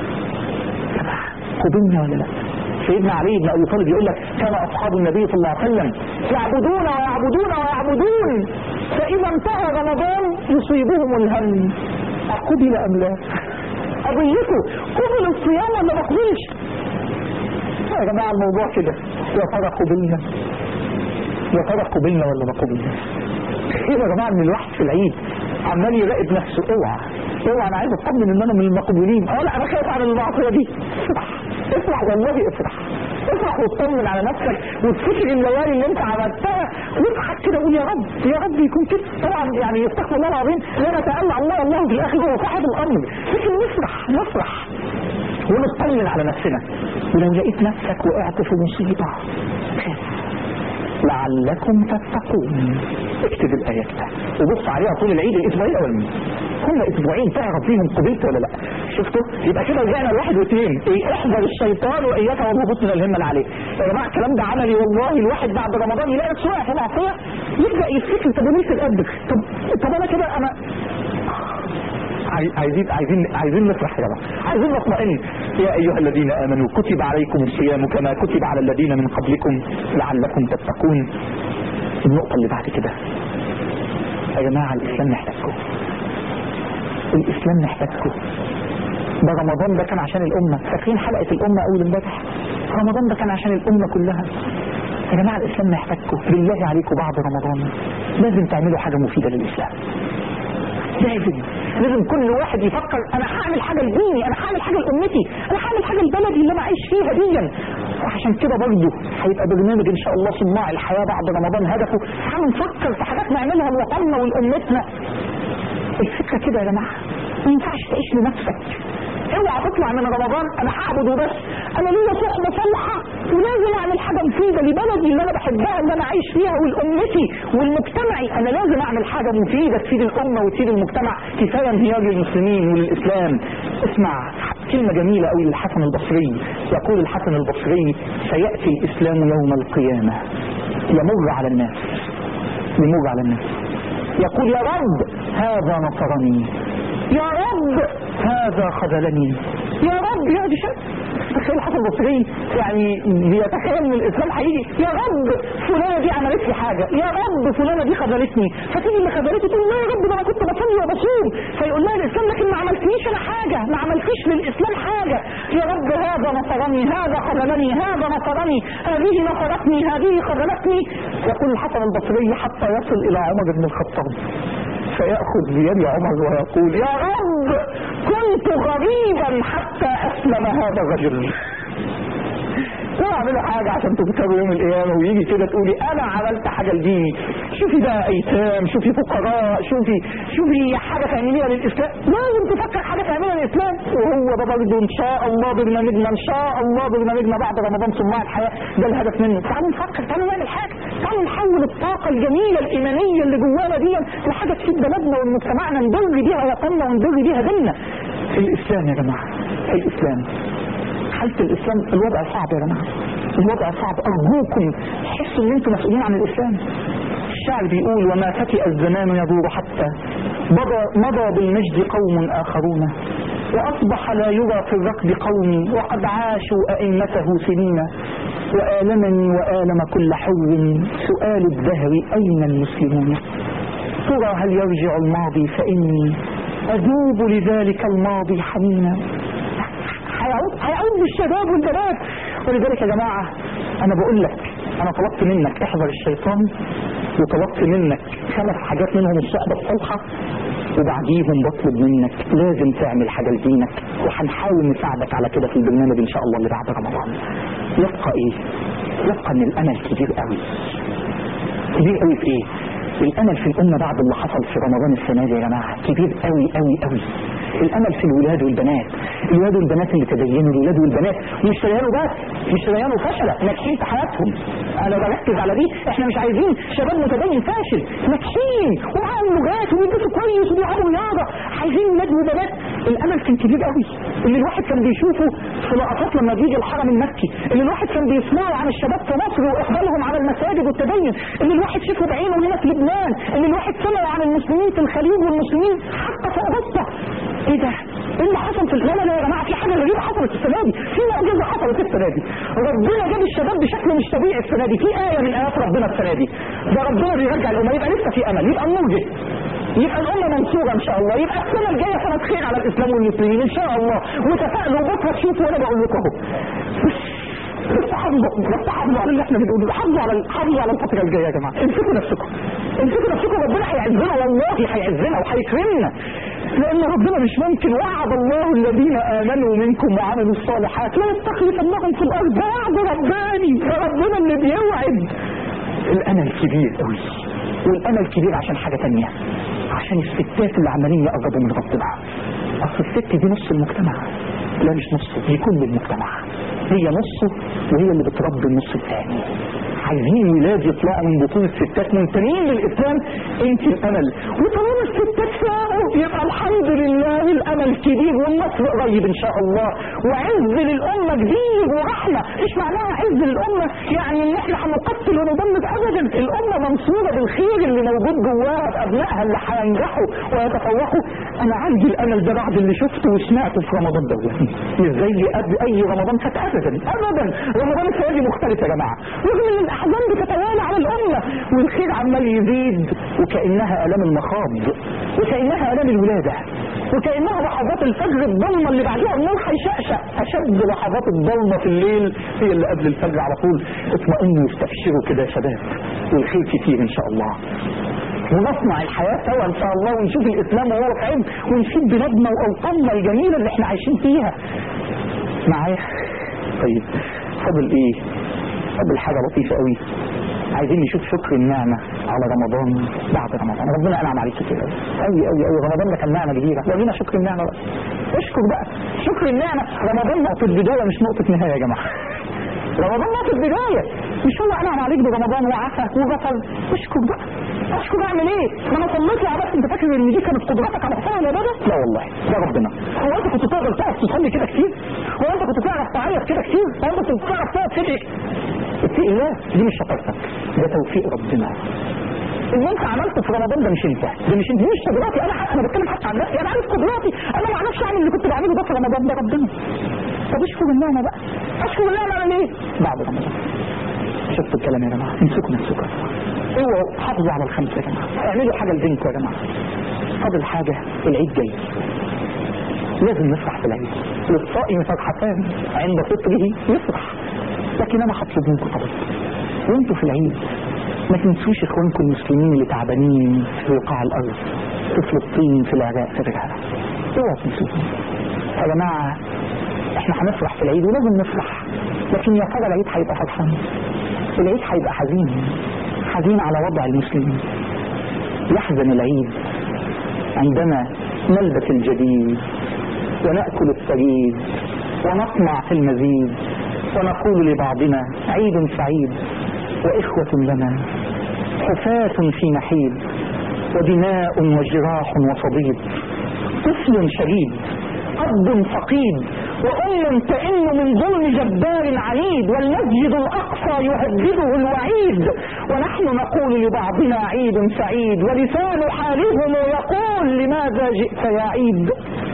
Speaker 2: قبلنا ولا لا سيدنا علي بن ابي طالب يقول لك كان اصحاب النبي صلى الله عليه وسلم يعبدون ويعبدون ويعبدون فاذا انتهى رمضان يصيبهم الهم قبل ام لا قضيته قبل الصيام ولا ما قبلش يا جماعه الموضوع كده يا ترى قبلنا يا ترى قبلنا ولا ما قبلنا ايه يا جماعه ان الواحد في العيد عمال يراقب نفسه اوعى اوعى انا عايز اطمن ان انا من المقبولين اه لا انا خايف على المعصيه دي افرح افرح والله افرح افرح واطمن على نفسك وتفتكر الليالي اللي انت عملتها واضحك كده وقول يا رب يا رب يكون كده طبعا يعني استغفر الله العظيم لا نتألى الله الله في الاخر هو صاحب الامر لكن نفرح نفرح ونطمن على نفسنا ولو لقيت نفسك وقعت في مصيبه خاف لعلكم تتقون اكتب الايات ده وبص عليها طول العيد الاسبوعين الاولانيين كل اسبوعين تعرف فيهم قبلت ولا لا شفتوا يبقى كده رجعنا لواحد واثنين ايه احذر الشيطان واياك وما بطن الهمه اللي عليه يا جماعه الكلام ده عملي والله الواحد بعد رمضان يلاقي نفسه واقع في معصيه يبدا يفتكر طب وليه القد طب طب انا كده انا عايزين عايزين عايزين نفرح يا جماعه عايزين نطمئن يا ايها الذين امنوا كتب عليكم الصيام كما كتب على الذين من قبلكم لعلكم تتقون النقطه اللي بعد كده يا جماعه الاسلام محتاجكم الاسلام محتاجكم ده رمضان ده كان عشان الامه فاكرين حلقه الامه اول امبارح رمضان ده كان عشان الامه كلها يا جماعه الاسلام محتاجكم بالله عليكم بعد رمضان لازم تعملوا حاجه مفيده للاسلام لازم لازم كل واحد يفكر انا هعمل حاجه لديني انا هعمل حاجه لامتي انا هعمل حاجه لبلدي اللي انا عايش فيها ديا وعشان كده برضه هيبقى برنامج ان شاء الله صناع الحياه بعد رمضان هدفه تعالوا نفكر في حاجات نعملها لوطننا ولامتنا الفكره كده يا جماعه ما ينفعش تعيش لنفسك اوعى تطلع من رمضان انا هعبد وبس انا ليا صحبه صالحه ولازم اعمل حاجه مفيده لبلدي اللي انا بحبها اللي انا عايش فيها ولامتي ولمجتمعي انا لازم اعمل حاجه مفيده تفيد الامه وتفيد المجتمع كفايه انهيار للمسلمين وللاسلام اسمع كلمة جميلة قوي للحسن البصري يقول الحسن البصري سيأتي الإسلام يوم القيامة يمر على الناس يمر على الناس يقول يا رب هذا نصرني يا رب هذا خذلني يا رب يا دي شيء تخيل الحسن البصري يعني بيتخيل ان الاسلام هيجي يا رب فلانه دي عملت لي حاجه يا رب فلانه دي خذلتني فتيجي اللي خذلتي تقول لا يا رب ده انا كنت بصلي وبصوم فيقول لها الاسلام لكن ما عملتليش انا حاجه ما عملتيش للاسلام حاجه يا رب هذا نصرني هذا خذلني هذا نصرني هذه نصرتني هذه خذلتني يقول الحسن البصري حتى يصل الى عمر بن الخطاب فيأخذ بيد عمر ويقول يا رب كنت غريبا حتى أسلم هذا الرجل اعملوا حاجة عشان تذكروا يوم القيامة ويجي كده تقولي أنا عملت حاجة لديني شوفي بقى أيتام شوفي فقراء شوفي شوفي حاجة تعمليها للإسلام لازم تفكر حاجة تعملها للإسلام وهو ده برضه إن شاء الله برنامجنا إن شاء الله برنامجنا بعد رمضان صناع الحياة ده الهدف منه تعالوا نفكر تعالوا نعمل حاجة تعالوا نحول الطاقة الجميلة الإيمانية اللي جوانا دي لحاجة تفيد بلدنا ومجتمعنا ندر بيها وطننا وندر بيها ديننا الإسلام يا جماعة الإسلام حالة الإسلام الوضع صعب يا جماعة الوضع صعب أرجوكم حسوا إن أنتم مسؤولين عن الإسلام الشعر بيقول وما فتئ الزمان يدور حتى مضى, مضى بالمجد قوم آخرون وأصبح لا يرى في الركب قومي وقد عاشوا أئمته سنين وآلمني وآلم كل حر سؤال الدهر أين المسلمون ترى هل يرجع الماضي فإني أذوب لذلك الماضي حنينا هيعود هيعود بالشباب والبنات ولذلك يا جماعة أنا بقول لك أنا طلبت منك احذر الشيطان وطلبت منك خمس حاجات منهم الصحبة الصالحة وبعديهم بطلب منك لازم تعمل حاجة لدينك وهنحاول نساعدك على كده في البرنامج إن شاء الله اللي بعد رمضان يبقى إيه؟ يبقى إن الأمل كبير قوي كبير قوي في إيه؟ الامل في الامه بعد اللي حصل في رمضان السنه دي يا جماعه كبير قوي قوي قوي الامل في الولاد والبنات الولاد والبنات اللي تدينوا الولاد والبنات مش تدينوا بس مش تدينوا فشلة ناجحين في حياتهم انا بركز على دي احنا مش عايزين شباب متدين فاشل ناجحين ومعاهم لغات وبيلبسوا كويس وبيلعبوا رياضه عايزين ولاد وبنات الامل كان كبير قوي اللي الواحد كان بيشوفه في لقطات لما بيجي الحرم المكي اللي الواحد كان بيسمعه عن الشباب في مصر واقبالهم على المساجد والتدين اللي الواحد شافه بعينه هنا في لبنان اللي الواحد سمعه عن المسلمين في الخليج والمسلمين حتى في اوروبا ايه ده؟ ايه اللي حصل في لا لا يا جماعه في حاجه غريبه حصلت السنه دي في معجزه حصلت السنه دي ربنا جاب الشباب بشكل مش طبيعي السنه دي في ايه من ايات ربنا السنه دي ده ربنا بيرجع الامه يبقى لسه في امل يبقى النور جه يبقى الامه منصوره ان شاء الله يبقى السنه الجايه سنه خير على الاسلام والمسلمين ان شاء الله وتفائلوا بكره تشوفوا وانا بقول لكم اهو بس حافظوا بس حافظوا على اللي احنا بنقوله حافظوا على حافظوا على الفتره الجايه يا جماعه امسكوا نفسكم امسكوا نفسكم ربنا هيعزنا والله هيعزنا وهيكرمنا لان ربنا مش ممكن وعد الله الذين امنوا منكم وعملوا الصالحات لا يستخلفنهم في الارض ده وعد رباني ده ربنا اللي بيوعد الامل كبير قوي والامل كبير عشان حاجه تانية عشان الستات اللي عمالين يقربوا من ربنا اصل الست دي نص المجتمع لا مش نصه دي كل المجتمع هي نصه وهي اللي بتربي النص الثاني عايزين ولاد يطلعوا من بطون الستات منتمين للاسلام انت الامل وطالما الستات فاقوا يبقى الحمد لله الامل كبير والنصر قريب ان شاء الله وعز للامه كبير ورحمه مش معناها عز للامه يعني ان احنا هنقتل وندمر ابدا الامه منصوره بالخير اللي موجود جواها بابنائها اللي هينجحوا ويتفوقوا انا عندي الامل ده بعد اللي شفته وسمعته في رمضان ده مش زي قبل اي رمضان فات ابدا ابدا رمضان السنه دي مختلف يا جماعه رغم ان الاحزان بتتوالى على الامه والخير عمال يزيد وكانها الام المخاض وكانها الام الولاده وكانها لحظات الفجر الضلمه اللي بعدها النور هيشقشق اشد لحظات الضلمه في الليل هي اللي قبل الفجر على طول اطمئنوا واستبشروا كده يا شباب والخير كتير ان شاء الله ونصنع الحياة سوا ان شاء الله ونشوف الاسلام وهو في عين ونسيب بلادنا واوطاننا الجميلة اللي احنا عايشين فيها معايا طيب فاضل ايه فاضل حاجة لطيفة قوي عايزين نشوف شكر النعمة على رمضان بعد رمضان ربنا انعم عليك كتير قوي قوي قوي قوي رمضان ده كان نعمة كبيرة ورينا شكر النعمة بقى اشكر بقى شكر النعمة رمضان نقطة بداية مش نقطة نهاية يا جماعة رمضان نقطة بداية مش هو انعم عليك برمضان وعفى وغفر اشكر بقى اشكر اعمل ايه ما انا صليت وعبدت انت فاكر ان دي كانت قدراتك على حساب العباده لا والله ده ربنا هو انت كنت تقدر تقف تصلي كده كتير هو انت كنت تعرف تعيط كده كتير هو انت كنت تعرف تقف تدعي اتقي الله دي مش شطارتك ده توفيق ربنا اللي انت عملته في رمضان ده مش انت ده مش انت دي مش قدراتي انا حق انا بتكلم حتى عن نفسي انا عارف قدراتي انا ما اعرفش اعمل اللي كنت بعمله ده في رمضان ده ربنا طب اشكر النعمه بقى اشكر النعمه على ايه بعد رمضان شفتوا الكلام يا جماعه امسكوا نفسكم اوعوا حافظوا على الخمسه يا جماعه اعملوا حاجه لدينكم يا جماعه فاضل حاجه العيد جاي لازم نفرح في العيد للصائم فرحتان عند فطره يفرح لكن انا هطلب منكم طبعا وانتوا في العيد ما تنسوش اخوانكم المسلمين اللي تعبانين في وقاع الارض في فلسطين في العراق في غيرها اوعوا تنسوهم يا جماعه احنا هنفرح في العيد ولازم نفرح لكن يا ترى العيد هيبقى فرحان العيد هيبقى حزين حزين على وضع المسلمين يحزن العيد عندما نلبس الجديد ونأكل الثريد ونطمع في المزيد ونقول لبعضنا عيد سعيد وإخوة لنا حفاة في نحيب ودماء وجراح وصديد طفل شديد أب فقيد وأم تئن من ظلم جبار عنيد والمسجد الأقصى يهدده الوعيد ونحن نقول لبعضنا عيد سعيد ولسان حالهم يقول لماذا جئت يا عيد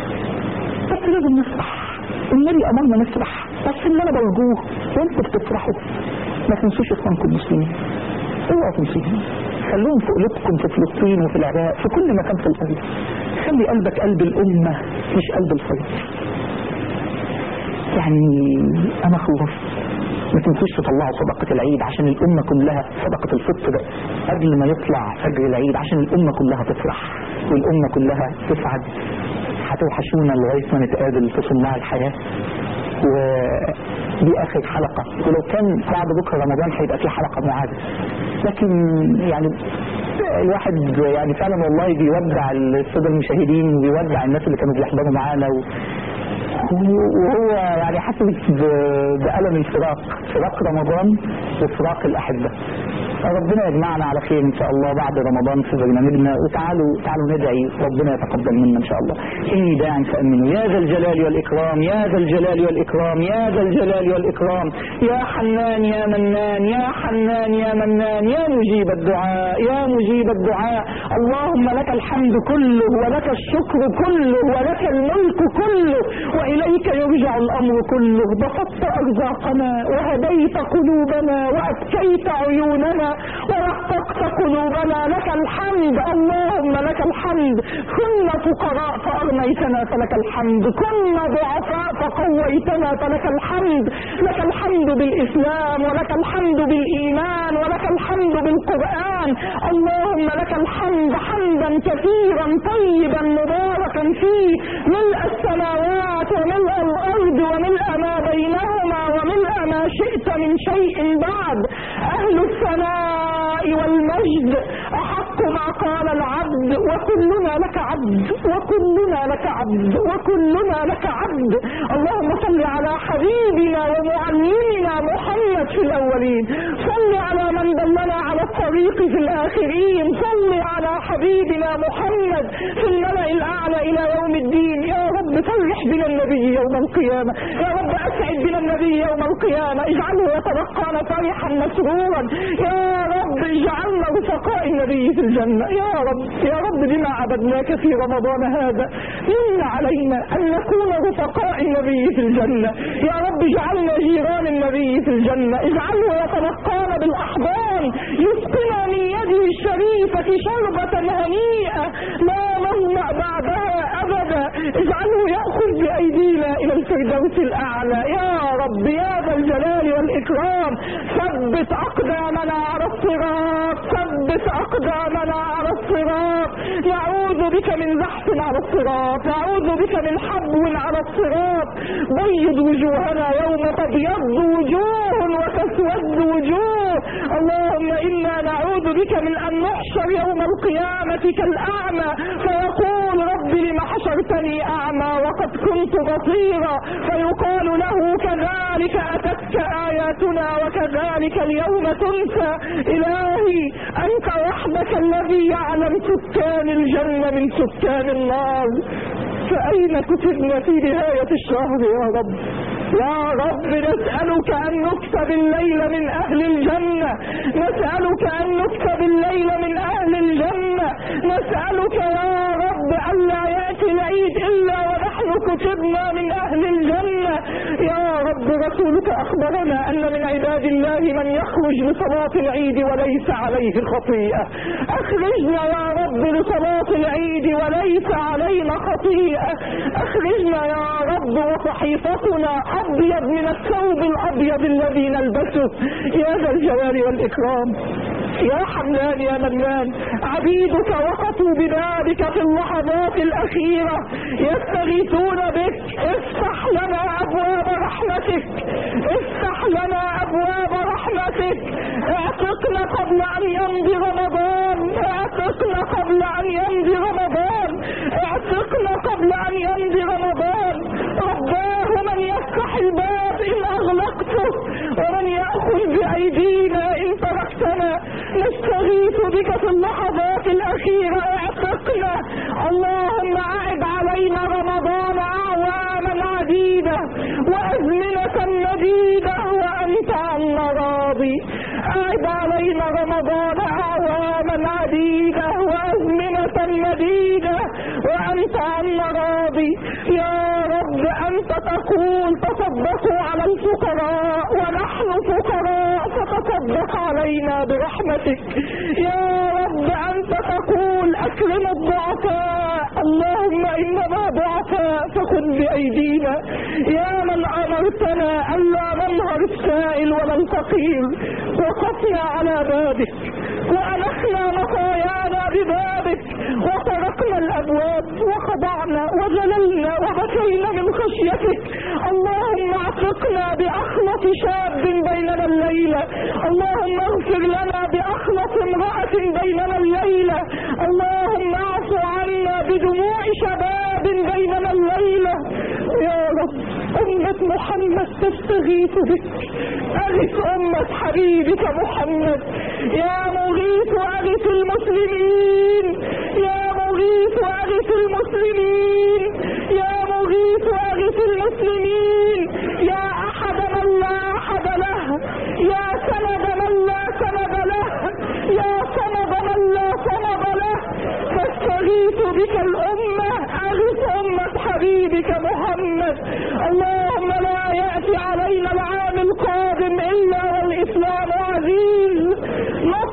Speaker 2: بس لازم نفرح النبي أمرنا نفرح بس اللي أنا برجوه وانتوا بتفرحوا ما تنسوش إخوانكم المسلمين اوعوا تنسوهم خلوهم في قلوبكم في فلسطين وفي العراق في كل مكان في الأرض خلي قلبك قلب الأمة مش قلب الفرد يعني أنا خلصت ما تنسوش تطلعوا صدقة العيد عشان الأمة كلها صدقة الفطر قبل ما يطلع فجر العيد عشان الأمة كلها تفرح والأمة كلها تسعد هتوحشونا لغاية ما نتقابل في صناع الحياة ودي آخر حلقة ولو كان بعد بكرة رمضان هيبقى في حلقة معادة لكن يعني الواحد يعني فعلا والله بيودع السادة المشاهدين وبيودع الناس اللي كانوا بيحضروا معانا و... وهو يعني حاسس ب- بألم الفراق فراق رمضان وفراق الأحبة ربنا يجمعنا على خير ان شاء الله بعد رمضان في برنامجنا وتعالوا تعالوا ندعي ربنا يتقبل منا ان شاء الله اني داع فامنوا يا ذا الجلال والاكرام يا ذا الجلال والاكرام يا ذا الجلال والاكرام يا حنان يا منان يا حنان يا منان يا مجيب الدعاء يا مجيب الدعاء اللهم لك الحمد كله ولك الشكر كله ولك الملك كله واليك يرجع الامر كله بسطت ارزاقنا وهديت قلوبنا وابكيت عيوننا ورققت قلوبنا لك الحمد اللهم لك الحمد كنا فقراء فأغنيتنا فلك الحمد كنا ضعفاء فقويتنا فلك الحمد لك الحمد بالإسلام ولك الحمد بالإيمان ولك الحمد بالقرآن اللهم لك الحمد حمدا كثيرا طيبا مباركا فيه ملء السماوات وملء الأرض وملء ما بينهما وملء ما شئت من شيء بعد أهل الثناء والمجد أحق ما قال العبد وكلنا لك عبد وكلنا لك عبد وكلنا لك عبد اللهم صل على حبيبنا ومعلمنا محمد في الأولين صل على من دلنا على الطريق في الآخرين صل على حبيبنا محمد في الملأ الأعلى إلى يوم الدين يا رب فرح بنا النبي يوم القيامة يا رب أسعد بنا النبي يوم القيامة اجعله يتلقانا فرحا مسرورا يا رب اجعلنا رفقاء النبي في الجنة يا رب يا رب بما عبدناك في رمضان هذا من علينا أن نكون رفقاء النبي في الجنة يا رب اجعلنا جيران النبي في الجنة اجعله يتلقانا بالأحضان يسقنا من يده الشريفة شربة هنيئة لا نظمأ بعدها أبدا اجعله يأخذ بأيدينا إلى الفردوس الأعلى يا رب يا ذا الجلال والإكرام ثبت أقدامنا على الصراط ثبت أقدامنا على الصراط نعوذ بك من زحف على الصراط نعوذ بك من حبو على الصراط بيض وجوهنا يوم تبيض وجوه وتسود وجوه اللهم إنا نعوذ بك من أن نحشر يوم القيامة كالأعمى فيقول رب لم حشرتني أعمى وقد كنت بصيرا فيقال له كذلك أتتك آياتنا وكذلك اليوم تنسى إلهي أنت وحدك الذي يعلم سكان الجنة من سكان النار فأين كتبنا في نهاية الشهر يا رب يا رب نسألك أن نكتب الليل من أهل الجنة نسألك أن نكتب الليل من أهل الجنة نسألك يا رب ألا يأتي العيد إلا ونحن كتبنا من أهل الجنة يا رب رسولك أخبرنا أن من عباد الله من يخرج لصلاة العيد وليس عليه خطيئة أخرجنا يا رب لصلاة العيد وليس علينا خطيئة أخرجنا يا رب وصحيفتنا أبيض من الثوب الأبيض الذي نلبسه يا ذا الجلال والإكرام يا حملان يا منان عبيدك وقفوا ببابك في اللحظات الأخيرة يستغيثون بك افتح لنا أبواب رحمتك افتح لنا أبواب رحمتك اعتقنا قبل أن يمضي رمضان اعتقنا قبل أن يمضي رمضان اعتقنا قبل أن يمضي رمضان رباه من يفتح الباب إن أغلقته ومن يأخذ بأيدينا إن تركتنا نستغيث بك في اللحظات الأخيرة اعتقنا اللهم أعد علينا رمضان أعواما عديدة وأزمنة مديدة وأنت عنا راضي أعد علينا رمضان أعواما عديدة وأزمنة مديدة وأنت عنا راضي يا رب أنت تقول تصدقوا على الفقراء ونحن فقراء فتصدق علينا برحمتك يا رب أنت تقول أكرم الضعفاء اللهم إننا ضعفاء فخذ بأيدينا يا من أمرتنا ألا ننهر السائل ولا الفقير وقفنا على بابك وألخنا مطايانا ببابك وطرقنا الأبواب وخضعنا وذللنا وبكينا من خشيتك اللهم اعتقنا بأخلص شاب بيننا الليلة اللهم اغفر لنا بأخلص امرأة بيننا الليلة اللهم اعف عنا بدموع شباب بيننا الليلة يا رب أمة محمد تستغيث بك أغث أمة حبيبك محمد يا مغيث أغث المسلمين يا مغيث أغث المسلمين يا مغيث أغث المسلمين يا أحد من لا أحد له يا سند من لا سند له يا صمد من لا صمد له تستغيث بك الأمة أغث أمة حبيبك محمد اللهم لا يأتي علينا العام القادم إلا والإسلام عزيز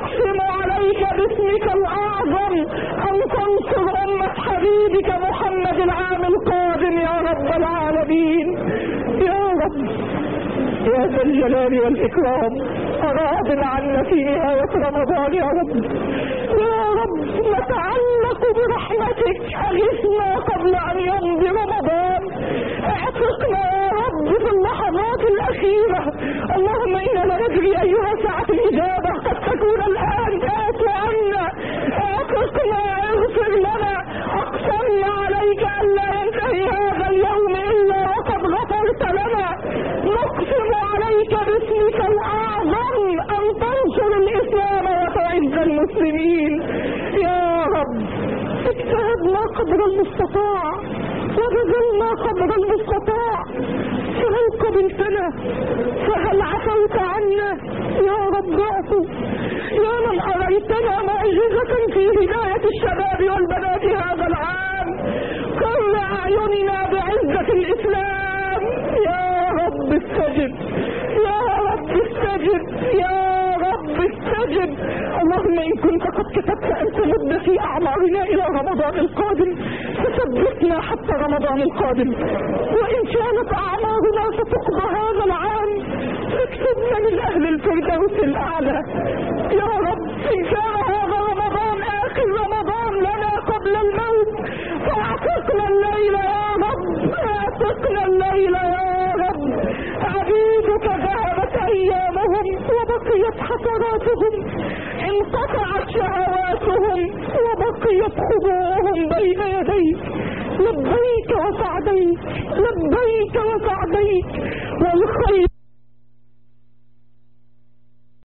Speaker 2: يا ذا الجلال والإكرام أراد عنا في نهاية رمضان يا رب يا رب نتعلق برحمتك أغثنا قبل أن يمضي رمضان اعتقنا يا رب في اللحظات الأخيرة اللهم إنا لا ندري أيها ساعة الإجابة قد تكون الآن آت عنا اعتقنا اغفر لنا أقسمنا عليك أن لا ينتهي هذا اليوم إلا وقد غفرت لنا نقسم عليك باسمك الأعظم أن تنصر الإسلام وتعز المسلمين يا رب اجتهدنا قدر المستطاع وبذلنا قدر المستطاع فهل قبلتنا فهل عفوت عنا يا رب اعفو يا من أريتنا معجزة في هداية الشباب والبنات هذا العام قر أعيننا بعزة الإسلام يا رب استجب يا رب استجب يا رب استجب اللهم إن كنت قد كتبت أن تمد في أعمارنا إلى رمضان القادم فثبتنا حتى رمضان القادم وإن كانت أعمارنا ستقضى هذا العام فاكتبنا من أهل الفردوس الأعلى يا رب إن كان هذا رمضان آخر رمضان لنا قبل الموت فاعتقنا الليل يا رب اعتقنا الليل يا رب عبيدك ذهبت أيامهم وبقيت حسراتهم انقطعت شهواتهم وبقيت خضوعهم بين يديك لبيك وسعديك لبيك وسعديك والخير